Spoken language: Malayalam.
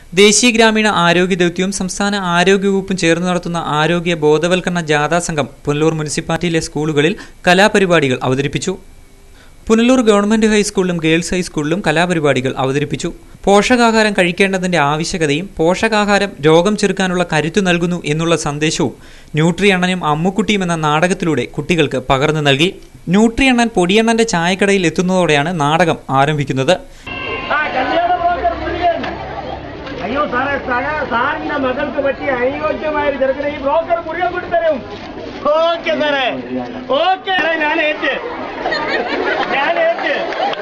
ദേശീയ ഗ്രാമീണ ആരോഗ്യ ദൗത്യവും സംസ്ഥാന ആരോഗ്യവകുപ്പും ചേർന്ന് നടത്തുന്ന ആരോഗ്യ ബോധവൽക്കരണ ജാഥാ സംഘം പുനലൂർ മുനിസിപ്പാലിറ്റിയിലെ സ്കൂളുകളിൽ കലാപരിപാടികൾ അവതരിപ്പിച്ചു പുനലൂർ ഗവൺമെന്റ് ഹൈസ്കൂളിലും ഗേൾസ് ഹൈസ്കൂളിലും കലാപരിപാടികൾ അവതരിപ്പിച്ചു പോഷകാഹാരം കഴിക്കേണ്ടതിന്റെ ആവശ്യകതയും പോഷകാഹാരം രോഗം ചെറുക്കാനുള്ള കരുത്തു നൽകുന്നു എന്നുള്ള സന്ദേശവും ന്യൂട്രി അണ്ണനും അമ്മുക്കുട്ടിയും എന്ന നാടകത്തിലൂടെ കുട്ടികൾക്ക് പകർന്നു നൽകി ന്യൂട്രി അണ്ണൻ പൊടിയണ്ണന്റെ ചായക്കടയിൽ എത്തുന്നതോടെയാണ് നാടകം ആരംഭിക്കുന്നത് ആ കല്യാണ ബ്രോക്കർ മുരുകൻ അയ്യോ സാറേ സക- സാറിന്റെ മകൾക്ക് പറ്റിയ അനുയോജ്യമായ ഒരു ചെറുക്കനെ ഈ ബ്രോക്കർ മുരുകൻ കൊടുത്തരും ഓക്കെ സാറേ ഓക്കെ ഞാൻ ഏറ്റ് ഞാൻ ഏറ്റ്